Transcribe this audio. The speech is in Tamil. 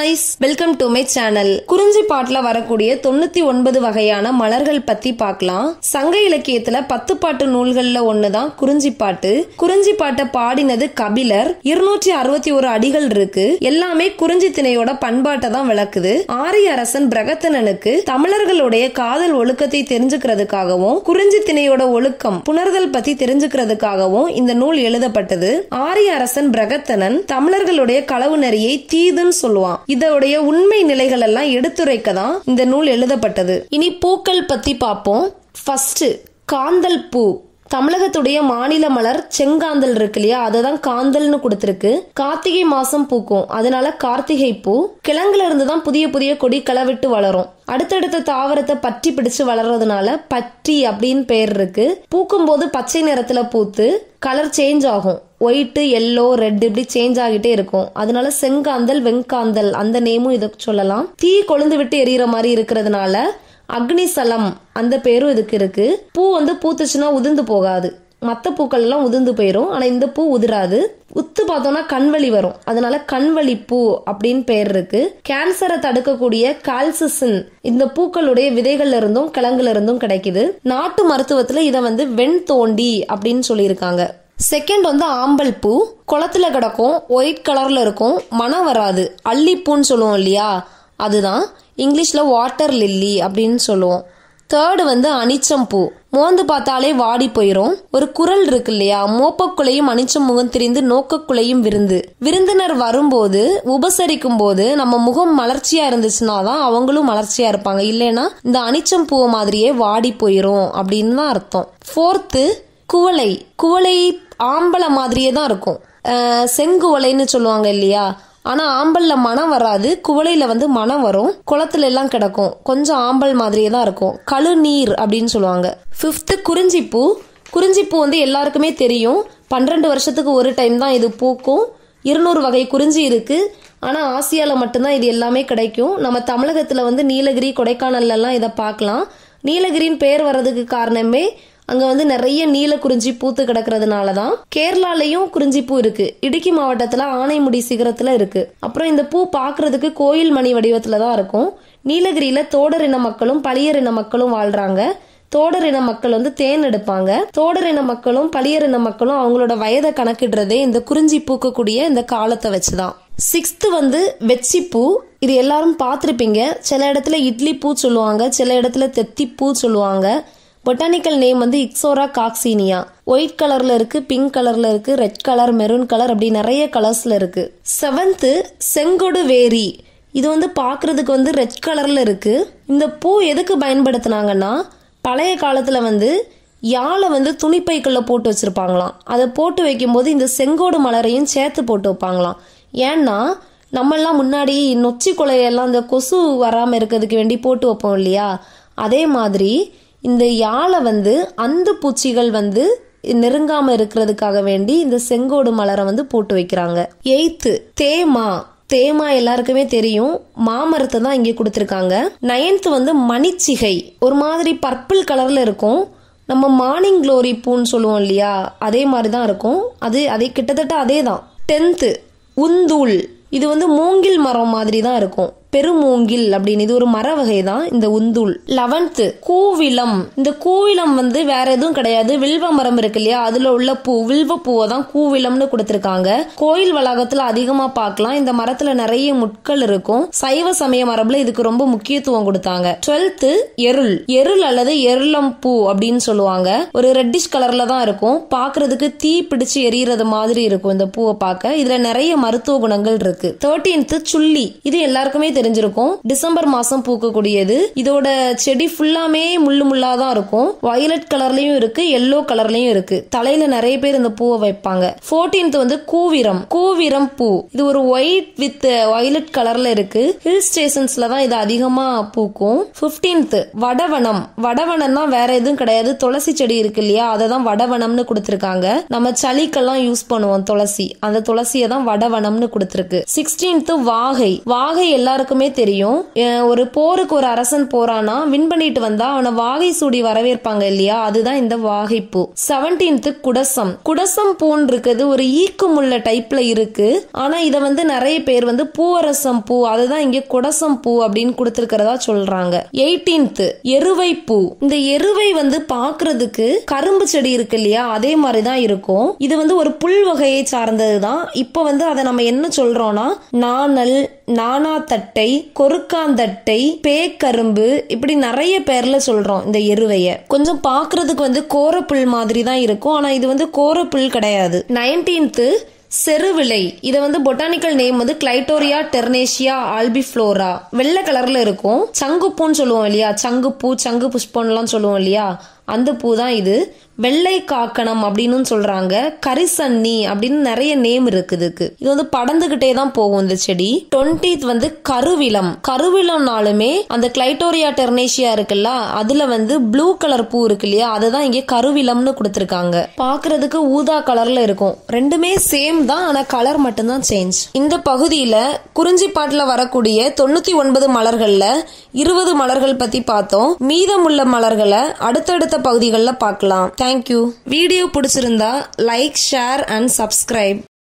guys welcome to my channel குறிஞ்சி பாட்டுல வரக்கூடிய தொண்ணூத்தி ஒன்பது வகையான மலர்கள் பத்தி பார்க்கலாம் சங்க இலக்கியத்துல பத்து பாட்டு நூல்கள்ல ஒண்ணுதான் குறிஞ்சி பாட்டு குறிஞ்சி பாட்டை பாடினது கபிலர் இருநூற்றி அறுபத்தி ஒரு அடிகள் இருக்கு எல்லாமே குறிஞ்சி திணையோட பண்பாட்டை தான் விளக்குது ஆரிய அரசன் பிரகத்தனனுக்கு தமிழர்களுடைய காதல் ஒழுக்கத்தை தெரிஞ்சுக்கிறதுக்காகவும் குறிஞ்சி திணையோட ஒழுக்கம் புணர்தல் பத்தி தெரிஞ்சுக்கிறதுக்காகவும் இந்த நூல் எழுதப்பட்டது ஆரிய அரசன் பிரகத்தனன் தமிழர்களுடைய களவு நெறியை தீதுன்னு சொல்லுவான் இதோடைய உண்மை நிலைகள் எல்லாம் எடுத்துரைக்க தான் இந்த நூல் எழுதப்பட்டது இனி பூக்கள் பத்தி பார்ப்போம் ஃபர்ஸ்ட் காந்தல் பூ தமிழகத்துடைய மாநில மலர் செங்காந்தல் இருக்கு இல்லையா அததான் காந்தல்னு கொடுத்திருக்கு கார்த்திகை மாசம் பூக்கும் அதனால கார்த்திகை பூ கிழங்குல இருந்து தான் புதிய புதிய கொடி களவிட்டு வளரும் அடுத்தடுத்த தாவரத்தை பற்றி பிடிச்சு வளர்றதுனால பற்றி அப்படின்னு பேர் இருக்கு பூக்கும் போது பச்சை நிறத்துல பூத்து கலர் சேஞ்ச் ஆகும் ஒயிட் எல்லோ ரெட் இப்படி சேஞ்ச் ஆகிட்டே இருக்கும் அதனால செங்காந்தல் வெங்காந்தல் அந்த நேமும் இதை சொல்லலாம் தீ கொழுந்து விட்டு எரியற மாதிரி இருக்கிறதுனால அக்னிசலம் அந்த பேரும் இதுக்கு இருக்கு பூ வந்து பூத்துச்சுன்னா உதிர்ந்து போகாது மற்ற பூக்கள் எல்லாம் உதிர்ந்து போயிரும் ஆனா இந்த பூ உதிராது உத்து பார்த்தோம்னா கண்வலி வரும் அதனால கண்வலி பூ அப்படின்னு பேர் இருக்கு கேன்சரை தடுக்கக்கூடிய கால்சிசின் இந்த பூக்களுடைய விதைகள்ல இருந்தும் கிழங்குல இருந்தும் கிடைக்குது நாட்டு மருத்துவத்துல இதை வந்து வெண் தோண்டி அப்படின்னு சொல்லியிருக்காங்க செகண்ட் வந்து ஆம்பல் பூ குளத்துல கிடக்கும் ஒயிட் கலர்ல இருக்கும் மனம் வராது அல்லிப்பூன்னு சொல்லுவோம் இல்லையா அதுதான் இங்கிலீஷ்ல வாட்டர் லில்லி அப்படின்னு சொல்லுவோம் தேர்டு வந்து அனிச்சம் பூ மோந்து பார்த்தாலே வாடி போயிரும் ஒரு குரல் இருக்கு இல்லையா மோப்பக்குலையும் அனிச்சம் முகம் திரிந்து நோக்கக்குலையும் விருந்து விருந்தினர் வரும்போது உபசரிக்கும் போது நம்ம முகம் மலர்ச்சியா இருந்துச்சுன்னா தான் அவங்களும் மலர்ச்சியா இருப்பாங்க இல்லைன்னா இந்த அனிச்சம் பூ மாதிரியே வாடி போயிரும் அப்படின்னு தான் அர்த்தம் ஃபோர்த்து குவளை குவளை ஆம்பளை மாதிரியே தான் இருக்கும் அஹ் செங்குவளைன்னு சொல்லுவாங்க இல்லையா ஆனா ஆம்பல்ல மனம் வராது குவளையில வந்து மனம் வரும் குளத்துல எல்லாம் கிடக்கும் கொஞ்சம் ஆம்பல் மாதிரியே தான் இருக்கும் கழு நீர் அப்படின்னு சொல்லுவாங்க ஃபிஃப்த்து குறிஞ்சிப்பூ குறிஞ்சிப்பூ வந்து எல்லாருக்குமே தெரியும் பன்னிரெண்டு வருஷத்துக்கு ஒரு டைம் தான் இது பூக்கும் இருநூறு வகை குறிஞ்சி இருக்கு ஆனா ஆசியால மட்டும்தான் இது எல்லாமே கிடைக்கும் நம்ம தமிழகத்துல வந்து நீலகிரி கொடைக்கானல்ல எல்லாம் இதை பார்க்கலாம் நீலகிரின்னு பேர் வர்றதுக்கு காரணமே அங்க வந்து நிறைய நீல குறிஞ்சி பூத்து கிடக்கிறதுனால தான் கேரளாலையும் குறிஞ்சி பூ இருக்கு இடுக்கி மாவட்டத்துல ஆனைமுடி சிகரத்துல இருக்கு அப்புறம் இந்த பூ பார்க்கிறதுக்கு கோயில் மணி வடிவத்துல தான் இருக்கும் நீலகிரியில தோடர் இன மக்களும் பளியர் இன மக்களும் வாழ்றாங்க தோடர் இன மக்கள் வந்து தேன் எடுப்பாங்க தோடர் இன மக்களும் பளியர் இன மக்களும் அவங்களோட வயதை கணக்கிடுறதே இந்த குறிஞ்சி பூக்கக்கூடிய இந்த காலத்தை வச்சுதான் சிக்ஸ்த் வந்து வெச்சிப்பூ இது எல்லாரும் பார்த்திருப்பீங்க சில இடத்துல இட்லி பூ சொல்லுவாங்க சில இடத்துல தெத்தி பூ சொல்லுவாங்க பொட்டானிக்கல் நேம் வந்து இக்ஸோரா காக்சீனியா ஒயிட் கலர்ல இருக்கு பிங்க் கலர்ல இருக்கு ரெட் கலர் மெரூன் கலர் அப்படி நிறைய கலர்ஸ்ல இருக்கு செவன்த்து செங்கொடு வேரி இது வந்து பார்க்கிறதுக்கு வந்து ரெட் கலர்ல இருக்கு இந்த பூ எதுக்கு பயன்படுத்தினாங்கன்னா பழைய காலத்துல வந்து யாழை வந்து துணிப்பைக்குள்ள போட்டு வச்சிருப்பாங்களாம் அதை போட்டு வைக்கும்போது இந்த செங்கோடு மலரையும் சேர்த்து போட்டு வைப்பாங்களாம் ஏன்னா நம்மெல்லாம் முன்னாடி நொச்சி கொலையெல்லாம் இந்த கொசு வராம இருக்கிறதுக்கு வேண்டி போட்டு வைப்போம் இல்லையா அதே மாதிரி இந்த யாழை வந்து அந்த பூச்சிகள் வந்து நெருங்காம இருக்கிறதுக்காக வேண்டி இந்த செங்கோடு மலரை வந்து போட்டு வைக்கிறாங்க எய்த்து தேமா தேமா எல்லாருக்குமே தெரியும் மாமரத்தை தான் இங்கே கொடுத்துருக்காங்க நைன்த் வந்து மணிச்சிகை ஒரு மாதிரி பர்பிள் கலர்ல இருக்கும் நம்ம மார்னிங் க்ளோரி பூன்னு சொல்லுவோம் இல்லையா அதே மாதிரி தான் இருக்கும் அது அதே கிட்டத்தட்ட அதே தான் டென்த்து உந்தூள் இது வந்து மூங்கில் மரம் மாதிரி தான் இருக்கும் பெருமூங்கில் அப்படின்னு இது ஒரு மர வகை தான் இந்த உந்துள் லெவன்த்து கூவிலம் இந்த கூவிலம் வந்து வேற எதுவும் கிடையாது வில்வ மரம் இருக்கு இல்லையா அதுல உள்ள பூ வில்வ பூவை தான் கூவிலம்னு கொடுத்திருக்காங்க கோயில் வளாகத்துல அதிகமா பார்க்கலாம் இந்த மரத்துல நிறைய முட்கள் இருக்கும் சைவ சமய மரபுல இதுக்கு ரொம்ப முக்கியத்துவம் கொடுத்தாங்க டுவெல்த்து எருள் எருள் அல்லது எருளம் பூ அப்படின்னு சொல்லுவாங்க ஒரு ரெட்டிஷ் கலர்ல தான் இருக்கும் பாக்குறதுக்கு தீ பிடிச்சு எரியறது மாதிரி இருக்கும் இந்த பூவை பார்க்க இதுல நிறைய மருத்துவ குணங்கள் இருக்கு தேர்டீன்த் சுள்ளி இது எல்லாருக்குமே தெரிஞ்சிருக்கும் டிசம்பர் மாசம் பூக்கக்கூடியது இதோட செடி ஃபுல்லாமே முள்ளு முள்ளா தான் இருக்கும் வயலட் கலர்லயும் இருக்கு எல்லோ கலர்லயும் இருக்கு தலையில நிறைய பேர் இந்த பூவை வைப்பாங்க ஃபோர்டீன்த் வந்து கூவிரம் கூவிரம் பூ இது ஒரு ஒயிட் வித் வயலட் கலர்ல இருக்கு ஹில் ஸ்டேஷன்ஸ்ல தான் இது அதிகமா பூக்கும் பிப்டீன்த் வடவனம் வடவனம்னா வேற எதுவும் கிடையாது துளசி செடி இருக்கு இல்லையா அதை தான் வடவனம்னு கொடுத்திருக்காங்க நம்ம சளிக்கெல்லாம் யூஸ் பண்ணுவோம் துளசி அந்த துளசியை தான் வடவனம்னு கொடுத்திருக்கு சிக்ஸ்டீன்த் வாகை வாகை எல்லாருக்கும் எல்லாருக்குமே தெரியும் அஹ் ஒரு போருக்கு ஒரு அரசன் போறானா வின் பண்ணிட்டு வந்தா அவனை வாகை சூடி வரவேற்பாங்க இல்லையா அதுதான் இந்த வாகைப்பூ செவன்டீன்த் குடசம் குடசம் பூன்னு இருக்குது ஒரு ஈக்குமுள்ள டைப்ல இருக்கு ஆனா இத வந்து நிறைய பேர் வந்து பூவரசம் பூ அதுதான் இங்க குடசம் பூ அப்படின்னு கொடுத்திருக்கிறதா சொல்றாங்க எயிட்டீன்த் எருவை பூ இந்த எருவை வந்து பாக்குறதுக்கு கரும்பு செடி இருக்கு இல்லையா அதே மாதிரிதான் இருக்கும் இது வந்து ஒரு புல் வகையை சார்ந்ததுதான் இப்ப வந்து அதை நம்ம என்ன சொல்றோம்னா நாணல் நாணாத்தட்டை கொருக்காந்தட்டை பேக்கரும்பு இப்படி நிறைய பேர்ல சொல்றோம் இந்த எருவைய கொஞ்சம் பாக்குறதுக்கு வந்து கோரப்புல் மாதிரி தான் இருக்கும் ஆனா இது வந்து கோரப்புல் கிடையாது நைன்டீன்த் செருவிலை இதை வந்து பொட்டானிக்கல் நேம் வந்து கிளைட்டோரியா டெர்னேஷியா ஆல்பிஃப்ளோரா வெள்ளை கலர்ல இருக்கும் சங்குப்பூன்னு சொல்லுவோம் இல்லையா சங்குப்பூ சங்கு புஷ்பம்லாம் சொல்லுவோம் இல்லையா அந்த பூ தான் இது வெள்ளை காக்கணம் அப்படின்னு சொல்றாங்க கரிசன்னி அப்படின்னு நிறைய நேம் இருக்கு இதுக்கு இது வந்து படந்துகிட்டே தான் போகும் இந்த செடி டுவெண்ட்டித் வந்து கருவிலம் கருவிலம்னாலுமே அந்த கிளைட்டோரியா டெர்னேஷியா இருக்குல்ல அதுல வந்து ப்ளூ கலர் பூ இருக்கு இல்லையா அதுதான் இங்க கருவிலம்னு கொடுத்திருக்காங்க பாக்குறதுக்கு ஊதா கலர்ல இருக்கும் ரெண்டுமே சேம் தான் ஆனா கலர் மட்டும்தான் சேஞ்ச் இந்த பகுதியில குறிஞ்சிப்பாட்டுல வரக்கூடிய தொண்ணூத்தி ஒன்பது மலர்கள்ல இருபது மலர்கள் பத்தி பார்த்தோம் மீதமுள்ள மலர்களை அடுத்தடுத்த பகுதிகளில் பார்க்கலாம் தேங்க்யூ வீடியோ பிடிச்சிருந்தா லைக் ஷேர் அண்ட் சப்ஸ்கிரைப்